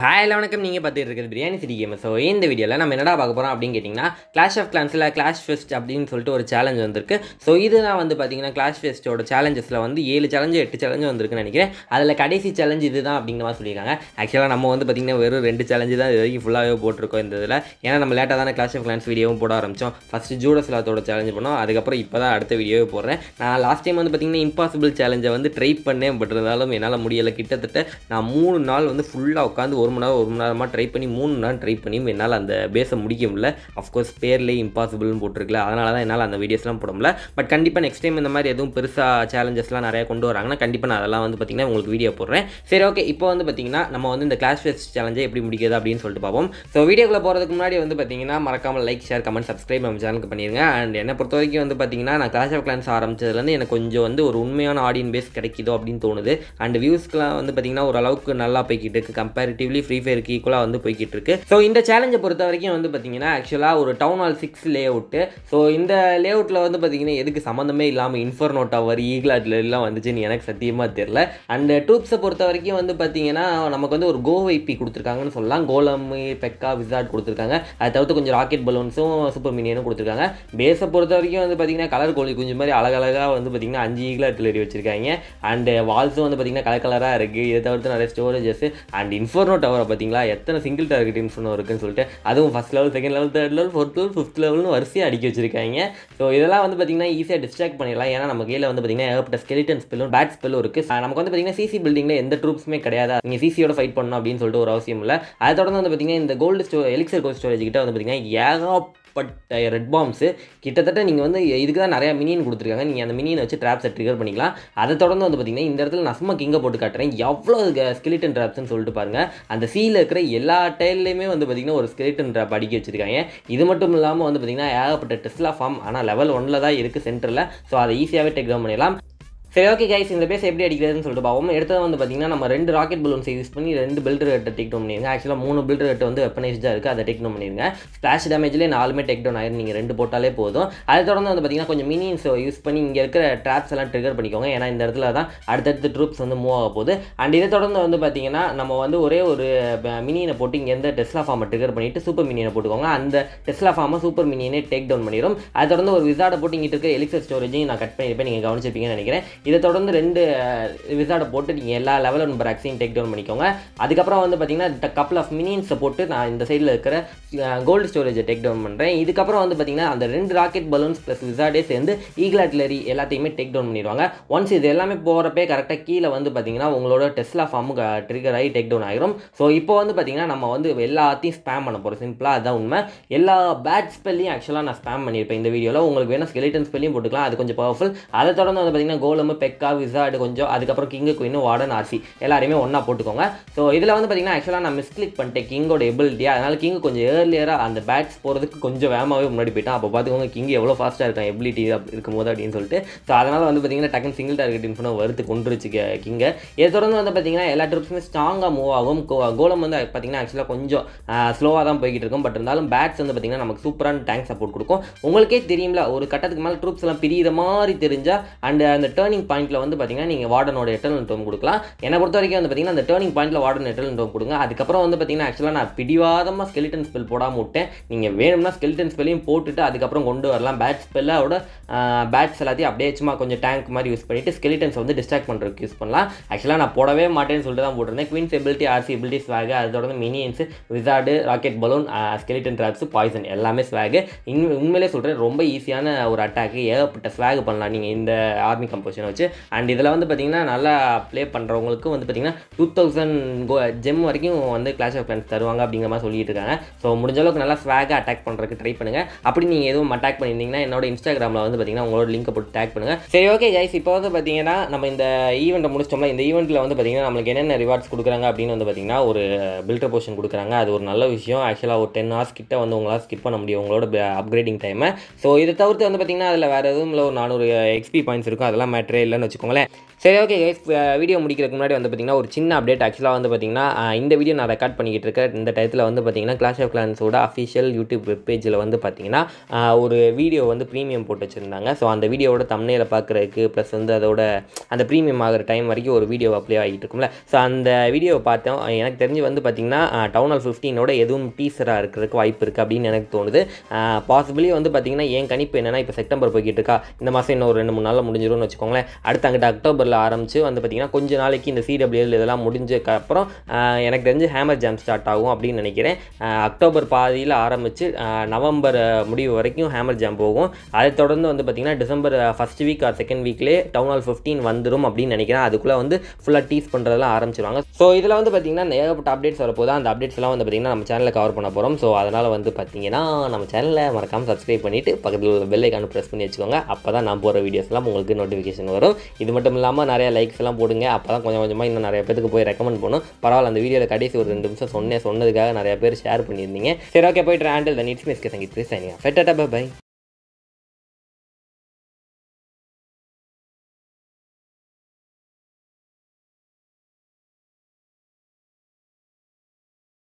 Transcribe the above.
hi வணக்கம் நீங்கள் பார்த்துட்டு இருக்கிறது பிரியாணி சிட்டி கேம் ஸோ இந்த வீடியோவில் நம்ம என்னடா பார்க்க போகிறோம் அப்படின்னு கேட்டிங்கன்னா கிளாஷ் ஆஃப் கிளான்ஸில் கிளாஷ் ஃபெஸ்ட் அப்படின்னு சொல்லிட்டு ஒரு சேலஞ்ச் வந்திருக்கு ஸோ இதுதான் வந்து பார்த்தீங்கன்னா கிளாஷ் ஃபெஸ்ட்டோட சேலஞ்சஸில் வந்து ஏழு சேலஞ்சு எட்டு சேலஞ்சு வந்திருக்குன்னு நினைக்கிறேன் அதில் கடைசி சேலஞ்சு இதுதான் அப்படிங்கிற மாதிரி சொல்லியிருக்காங்க ஆக்சுவலாக நம்ம வந்து பார்த்திங்கன்னா வெறும் ரெண்டு சேலஞ்சு தான் இது வரைக்கும் ஃபுல்லாகவே போட்டிருக்கோம் இந்த இதில் ஏன்னா நம்ம லேட்டாக தானே கிளாஷ் ஆஃப் கிளான்ஸ் வீடியோவும் போட ஆரம்பித்தோம் ஃபஸ்ட்டு ஜூடஸ்லாத்தோட சேலஞ்சு பண்ணோம் அதுக்கப்புறம் இப்போ தான் அடுத்த வீடியோவே போடுறேன் நான் லாஸ்ட் டைம் வந்து பார்த்திங்கன்னா இம்பாசிபிள் சேலஞ்சை வந்து ட்ரை பண்ணேன் பட் இருந்தாலும் என்னால் முடியலை கிட்டத்தட்ட நான் மூணு நாள் வந்து ஃபுல்லாக உட்காந்து ஒரு மணி நேரம் ஒரு மணி நேரமாக ட்ரை பண்ணி மூணு நாள் ட்ரை பண்ணி என்னால் அந்த பேஸை முடிக்க முடியல அஃப்கோர்ஸ் பேர்லேயே இம்பாசிபிள்னு போட்டிருக்கல அதனால தான் என்னால் அந்த வீடியோஸ்லாம் போட முடியல பட் கண்டிப்பாக நெக்ஸ்ட் டைம் இந்த மாதிரி எதுவும் பெருசாக சேலஞ்சஸ்லாம் நிறையா கொண்டு வராங்கன்னா கண்டிப்பாக நான் அதெல்லாம் வந்து பார்த்திங்கன்னா உங்களுக்கு வீடியோ போடுறேன் சரி ஓகே இப்போ வந்து பார்த்திங்கன்னா நம்ம வந்து இந்த கிளாஸ் ஃபெஸ்ட் சேலஞ்சை எப்படி முடிக்கிறது அப்படின்னு சொல்லிட்டு பார்ப்போம் ஸோ வீடியோக்குள்ளே போகிறதுக்கு முன்னாடி வந்து பார்த்திங்கன்னா மறக்காமல் லைக் ஷேர் கமெண்ட் சப்ஸ்கிரைப் நம்ம சேனலுக்கு பண்ணிடுங்க அண்ட் என்னை பொறுத்த வரைக்கும் வந்து பார்த்திங்கன்னா நான் கிளாஸ் ஆஃப் கிளான்ஸ் ஆரம்பிச்சதுலேருந்து எனக்கு கொஞ்சம் வந்து ஒரு உண்மையான ஆடியன் பேஸ் கிடைக்குதோ அப்படின்னு தோணுது அண்ட் வியூஸ்க்குலாம் வந்து பார்த்திங்கன்னா ஓரளவுக்கு நல்லா போய்கிட்டு இருக்கு கம்பேரிட்டிவ்லி ஃப்ரீ ஃபயருக்கு ஈக்குவலாக வந்து போய்கிட்டு இருக்கு ஸோ இந்த சேலஞ்சை பொறுத்த வரைக்கும் வந்து பார்த்தீங்கன்னா ஆக்சுவலாக ஒரு town hall six layout so இந்த லே அவுட்டில் வந்து பார்த்தீங்கன்னா எதுக்கு சம்மந்தமே இல்லாமல் இன்ஃபர்னோ டவர் ஈகிளாட்ல எல்லாம் வந்துச்சுன்னு எனக்கு சத்தியமாக தெரில அண்ட் ட்ரூப்ஸை பொறுத்த வரைக்கும் வந்து பார்த்தீங்கன்னா நமக்கு வந்து ஒரு கோ வைப்பி கொடுத்துருக்காங்கன்னு சொல்லலாம் கோலம் பெக்கா விசார்ட் கொடுத்துருக்காங்க அதை தவிர்த்து கொஞ்சம் ராக்கெட் பலூன்ஸும் சூப்பர் மினியனும் கொடுத்துருக்காங்க பேஸை பொறுத்த வரைக்கும் வந்து பார்த்தீங்கன்னா கலர் கோழி குஞ்சு மாதிரி அழகழகாக வந்து பார்த்தீங்கன்னா அஞ்சு ஈகிளாட் எழுதி வச்சிருக்காங்க அண்ட் வால்ஸும் வந்து பார்த்தீங்கன்னா கலர் கலராக இருக்குது இதை தவிர்த்து நிறைய ஸ்டோரேஜஸ் அண்ட் இன்ஃபர்னோ டவரை பார்த்தீங்களா எத்தனை சிங்கிள் டார்கெட் இன்ஃபர்னோ இருக்குன்னு சொல்லிட்டு அதுவும் first level second level third level fourth level fifth லெவல்னு வரிசையாக அடிக்க வச்சிருக்காங்க ஸோ இதெல்லாம் வந்து பார்த்தீங்கன்னா ஈஸியாக டிஸ்ட்ராக்ட் பண்ணிடலாம் ஏன்னா நம்ம கையில் வந்து பார்த்தீங்கன்னா ஏகப்பட்ட ஸ்கெலிட்டன் ஸ்பெல்லும் பேட் ஸ்பெல்லும் இருக்குது நமக்கு வந்து பார்த்தீங்கன்னா சிசி பில்டிங்கில் எந்த ட்ரூப்ஸுமே கிடையாது நீங்கள் சிசியோட ஃபைட் பண்ணணும் அப்படின்னு சொல்லிட்டு ஒரு அவசியம் இல்லை அதை தொடர்ந்து வந்து பார்த்தீங்கன்னா இந்த கோல்டு ஸ்டோ எலிக்சர் கோல்டு ஸ்டோரேஜ் கிட்ட வந்து பார்த்தீங்கன்னா ஏகப்பட்ட ரெட் பாம்ஸு கிட்டத்தட்ட நீங்கள் வந்து இதுக்கு தான் நிறையா மினியன் கொடுத்துருக்காங்க நீங்கள் அந்த மினியனை வச்சு ட்ராப்ஸை ட்ரிகர் பண்ணிக்கலாம் அதை தொடர்ந்து வந்து பார்த்தீங்கன்னா இந்த இடத்துல நான் சும்மா கிங்கை போட்டு காட்டுறேன் எவ்வளோ ஸ்கெலிட்டன் ட்ராப்ஸ்னு சொல்லிட்டு பாருங்கள் அந்த சீல இருக்கிற எல்லா டைல்லையுமே வந்து பார்த்தீங்கன்னா ஒரு ஸ்கெலிட்டன் ட்ராப் அடிக்க வச்சிருக்காங்க இது மட்டும் இல்லாமல் வந்து பார்த்தீங்கன்னா ஏகப்பட்ட டெஸ்லா ஃபார்ம் ஆனால் லெவல் ஒன்னில் தான் இருக்குது சென்டரில் ஸோ அதை ஈஸியாகவே டேக் டவுன் பண்ணிடலாம் சரி ஓகே கைஸ் இந்த பேஸ் எப்படி அடிக்கிறதுன்னு சொல்லிட்டு பார்ப்போம் எடுத்தது வந்து பார்த்தீங்கன்னா நம்ம ரெண்டு ராக்கெட் பலூன்ஸ் யூஸ் பண்ணி ரெண்டு பில்டர் கட்டை டேக் டவுன் பண்ணிருங்க ஆக்சுவலாக மூணு பில்டர் கட்டு வந்து வெப்பனைஸ்டாக இருக்குது அதை டேக் டவுன் பண்ணிருங்க ஸ்பிளாஷ் டேமேஜ்லேயே நாலுமே டேக் டவுன் ஆயிரும் நீங்கள் ரெண்டு போட்டாலே போதும் அதை தொடர்ந்து வந்து பார்த்தீங்கன்னா கொஞ்சம் மினியன்ஸ் யூஸ் பண்ணி இங்கே இருக்கிற ட்ராப்ஸ் எல்லாம் ட்ரிகர் பண்ணிக்கோங்க ஏன்னா இந்த இடத்துல தான் அடுத்தடுத்து ட்ரூப்ஸ் வந்து மூவ் ஆக போகுது அண்ட் இதை தொடர்ந்து வந்து பார்த்தீங்கன்னா நம்ம வந்து ஒரே ஒரு மினியனை போட்டு இங்கே எந்த டெஸ்லா ஃபார்மை ட்ரிகர் பண்ணிட்டு சூப்பர் மினியனை போட்டுக்கோங்க அந்த டெஸ்லா ஃபார்மை சூப்பர் மினியனே டேக் டவுன் பண்ணிடும் அதை தொடர்ந்து ஒரு விசாடை போட்டு இங்கிட்டு இருக்க எலிக்சர் ஸ்டோரேஜையும் நான் கட் பண்ணியிருப்பேன் நீங்கள் கவனிச்சிருப்பீங்கன்னு நினைக்கிறேன் இதை தொடர்ந்து ரெண்டு விசாடை போட்டு நீங்கள் எல்லா லெவல் நம்பர் ஆக்ஸையும் டேக் டவுன் பண்ணிக்கோங்க அதுக்கப்புறம் வந்து பார்த்தீங்கன்னா கப்பல் ஆஃப் மினியன்ஸை போட்டு நான் இந்த சைடில் இருக்கிற கோல்டு ஸ்டோரேஜை டேக் டவுன் பண்ணுறேன் இதுக்கப்புறம் வந்து பார்த்தீங்கன்னா அந்த ரெண்டு ராக்கெட் பலூன்ஸ் ப்ளஸ் விசாடே சேர்ந்து ஈகிள் ஆர்ட்லரி எல்லாத்தையுமே டேக் டவுன் பண்ணிடுவாங்க ஒன்ஸ் இது எல்லாமே போகிறப்பே கரெக்டாக கீழே வந்து பார்த்தீங்கன்னா உங்களோட டெஸ்லா ஃபார்முக்கு ட்ரிகர் ஆகி டேக் டவுன் ஆகிரும் ஸோ இப்போ வந்து பார்த்தீங்கன்னா நம்ம வந்து எல்லாத்தையும் ஸ்பேம் பண்ண போகிறோம் சிம்பிளாக அதுதான் உண்மை எல்லா பேட் ஸ்பெல்லையும் ஆக்சுவலாக நான் ஸ்பேம் பண்ணியிருப்பேன் இந்த வீடியோவில் உங்களுக்கு வேணும் ஸ்கெலிட்டன் ஸ்பெல்லையும் போட்டுக்கலாம் அது கொஞ்சம் பவர்ஃபுல் அதை தொடர்ந்து வந்து பார்த்தீங்கன்னா கோலம் பெக்கா விசாட் ஆடு கொஞ்சம் அதுக்கப்புறம் கிங்கு குயின் வார்டன் ஆர்சி எல்லாரையுமே ஒன்றா போட்டுக்கோங்க ஸோ இதில் வந்து பார்த்தீங்கன்னா ஆக்சுவலாக நான் மிஸ்கிளிக் பண்ணிட்டேன் கிங்கோட எபிலிட்டி அதனால் கிங் கொஞ்சம் ஏர்லியராக அந்த பேட்ஸ் போகிறதுக்கு கொஞ்சம் வேகமாகவே முன்னாடி போயிட்டான் அப்போ பார்த்துக்கோங்க கிங் எவ்வளோ ஃபாஸ்ட்டாக இருக்கான் எபிலிட்டி இருக்கும்போது அப்படின்னு சொல்லிட்டு ஸோ அதனால் வந்து பார்த்தீங்கன்னா டக்குன்னு சிங்கிள் டார்கெட் இன்ஃபோனோ வறுத்து கொண்டுருச்சு கிங்கை இதை தொடர்ந்து வந்து பார்த்தீங்கன்னா எல்லா ட்ரிப்ஸுமே ஸ்ட்ராங்காக மூவ் ஆகும் கோலம் வந்து பார்த்தீங்கன்னா ஆக்சுவலாக கொஞ்சம் ஸ்லோவாக தான் போய்கிட்டு இருக்கும் பட் இருந்தாலும் பேட்ஸ் வந்து பார்த்தீங்கன்னா நமக்கு சூப்பரான டேங்க் சப்போர்ட் கொடுக்கும் உங்களுக்கே தெரியும்ல ஒரு கட்டத்துக்கு மேலே ட்ரூப்ஸ் எல்லாம் பிரியிற மாதிரி தெரிஞ்சால் அண்ட் அந்த டேர்னிங் பாயிண்ட்டில் வந்து பார்த்தீங்கன்னா நீங்கள் வார்டனோட எட்டர்னல் டோம் கொடுக்கலாம் என்னை பொறுத்த வரைக்கும் வந்து பார்த்தீங்கன்னா அந்த டேர்னிங் பாயிண்ட்டில் வார்டன் எட்டர்னல் டோம் கொடுங்க அதுக்கப்புறம் வந்து பார்த்தீங்கன்னா ஆக்சுவலாக நான் பிடிவாதமாக ஸ்கெலிட்டன் ஸ்பெல் போடாமல் விட்டேன் நீங்கள் வேணும்னா ஸ்கெலிட்டன் ஸ்பெல்லையும் போட்டுட்டு அதுக்கப்புறம் கொண்டு வரலாம் பேட் ஸ்பெல்லோட பேட்ஸ் எல்லாத்தையும் அப்படியே சும்மா கொஞ்சம் டேங்க் மாதிரி யூஸ் பண்ணிவிட்டு ஸ்கெலிட்டன்ஸ் வந்து டிஸ்ட்ராக்ட் பண்ணுறதுக்கு யூஸ் பண்ணலாம் ஆக்சுவலாக நான் போடவே மாட்டேன்னு சொல்லிட்டு தான் போட்டிருந்தேன் குயின்ஸ் எபிலிட்டி ஆர்சி எபிலிட்டி ஸ்வாக் அதை தொடர்ந்து minions wizard rocket balloon skeleton traps poison எல்லாமே ஸ்வாகு உண்மையிலே சொல்கிறேன் ரொம்ப ஈஸியான ஒரு அட்டாக்கு ஏகப்பட்ட ஸ்வாக் பண்ணலாம் நீங்கள் இந்த ஆர்மி கம்போஷனை வச்சு அண்ட் இதில் வந்து பார்த்தீங்கன்னா நல்லா ப்ளே பண்ணுறவங்களுக்கு வந்து பார்த்தீங்கன்னா டூ தௌசண்ட் கோ ஜெம் வரைக்கும் வந்து கிளாஸ் ஆஃப் கிளான்ஸ் தருவாங்க அப்படிங்கிற மாதிரி சொல்லிட்டு இருக்காங்க ஸோ முடிஞ்ச அளவுக்கு நல்லா ஸ்வாகாக அட்டாக் பண்ணுறதுக்கு ட்ரை பண்ணுங்கள் அப்படி நீங்கள் எதுவும் அட்டாக் பண்ணியிருந்தீங்கன்னா என்னோட இன்ஸ்டாகிராமில் வந்து பார்த்தீங்கன்னா உங்களோட லிங்கை போட்டு டேக் பண்ணுங்கள் சரி ஓகே கைஸ் இப்போ வந்து பார்த்தீங்கன்னா நம்ம இந்த ஈவெண்ட்டை முடிச்சிட்டோம்ல இந்த ஈவெண்ட்டில் வந்து பார்த்தீங்கன்னா நம்மளுக்கு என்னென்ன ரிவார்ட்ஸ் கொடுக்குறாங்க அப்படின்னு வந்து பார்த்தீங்கன்னா ஒரு பில்டர் போர்ஷன் கொடுக்குறாங்க அது ஒரு நல்ல விஷயம் ஆக்சுவலாக ஒரு டென் ஹவர்ஸ் கிட்ட வந்து உங்களால் ஸ்கிப் பண்ண முடியும் உங்களோட அப்கிரேடிங் டைமை ஸோ இதை தவிர்த்து வந்து பார்த்தீங்கன்னா அதில் வேறு எதுவும் இல்லை ஒரு நானூறு எக்ஸ்பி பாயிண்ட்ஸ் இருக்கும் அதெல்லாம் மேட்ரு அப்டேட்டே இல்லைன்னு வச்சுக்கோங்களேன் சரி ஓகே கைஸ் வீடியோ முடிக்கிறதுக்கு முன்னாடி வந்து பார்த்திங்கன்னா ஒரு சின்ன அப்டேட் ஆக்சுவலாக வந்து பார்த்திங்கன்னா ஆஹ் இந்த வீடியோ நான் ரெக்கார்ட் பண்ணிக்கிட்டு இருக்கேன் இந்த டயத்தில் வந்து பார்த்திங்கன்னா கிளாஷ் ஆஃப் கிளான்ஸோட அஃபிஷியல் யூடியூப் வெப் பேஜில் வந்து பார்த்திங்கன்னா ஆஹ் ஒரு வீடியோ வந்து ப்ரீமியம் போட்டு வச்சுருந்தாங்க ஸோ அந்த வீடியோவோட தம்னையில் பார்க்குறதுக்கு ப்ளஸ் வந்து அதோட அந்த ப்ரீமியம் ஆகிற டைம் வரைக்கும் ஒரு வீடியோ அப்ளை ஆகிட்டு இருக்கும்ல ஸோ அந்த வீடியோவை பார்த்தோம் எனக்கு தெரிஞ்சு வந்து பார்த்திங்கன்னா டவுன் ஹால் ஃபிஃப்டீனோட எதுவும் டீசராக இருக்கிறதுக்கு வாய்ப்பு இருக்குது அப்படின்னு எனக்கு தோணுது பாசிபிளி வந்து பார்த்திங்கன்னா என் கணிப்பு என்னென்னா இப்போ செப்டம்பர் போய்கிட்டு இருக்கா இந்த மாதம் இன்னும் ஒரு ரெண்டு மூணு நாளில் முடிஞ்சிரும்னு வச்சுக்கோங்களேன் அடுத்து அங்கிட்ட அக்டோபரில் ஆரம்பிச்சு வந்து பார்த்திங்கன்னா கொஞ்ச நாளைக்கு இந்த சிடபிள்யூஎல் இதெல்லாம் முடிஞ்சதுக்கு அப்புறம் ஆஹ் எனக்கு தெரிஞ்சு ஹேமர் ஜாம் ஸ்டார்ட் ஆகும் அப்படின்னு நினைக்கிறேன் ஆஹ் அக்டோபர் பாதியில் ஆரம்பித்து நவம்பர் ஆஹ் முடிவு வரைக்கும் ஹேமர் ஜாம் போகும் அதை தொடர்ந்து வந்து பார்த்திங்கன்னா December first week or second வீக்லேயே டவுன் ஹால் ஃபிஃப்டீன் வந்துடும் அப்படின்னு நினைக்கிறேன் அதுக்குள்ளே வந்து ஃபுல்லாக டீஸ் பண்ணுறதெல்லாம் ஆரம்பிச்சிருவாங்க ஸோ இதில் வந்து பார்த்திங்கன்னா ஏகப்பட்ட அப்டேட்ஸ் வரப்போது அந்த அப்டேட்ஸ் எல்லாம் வந்து பார்த்திங்கன்னா நம்ம சேனலில் கவர் பண்ண போகிறோம் ஸோ அதனால் வந்து பார்த்திங்கன்னா நம்ம சேனலை மறக்காமல் சப்ஸ்கிரைப் பண்ணிவிட்டு பக்கத்தில் உள்ள பெல் ஐக்கான ப்ரெஸ் பண்ணி வச்சுக்கோங்க அப்போ தான் நான் போகிற வீடியோஸ்லாம் உங்களுக்கு நோட்டிஃபிகேஷன் வரும் இது மட்டும் இல்லாமல் நிறைய லைக்ஸ் எல்லாம் போடுங்க அப்போ தான் கொஞ்சம் கொஞ்சமாக இன்னும் நிறைய பேருக்கு போய் ரெக்கமெண்ட் பண்ணும் பரவாயில்ல அந்த வீடியோவில் கடைசி ஒரு ரெண்டு நிமிஷம் சொன்னேன் சொன்னதுக்காக நிறைய பேர் ஷேர் பண்ணியிருந்தீங்க சரி ஓகே போயிட்டு ஹேண்டில் த நீட்ஸ் மிஸ்கே சங்கீத் சைனிங் ஃபெட்டா பை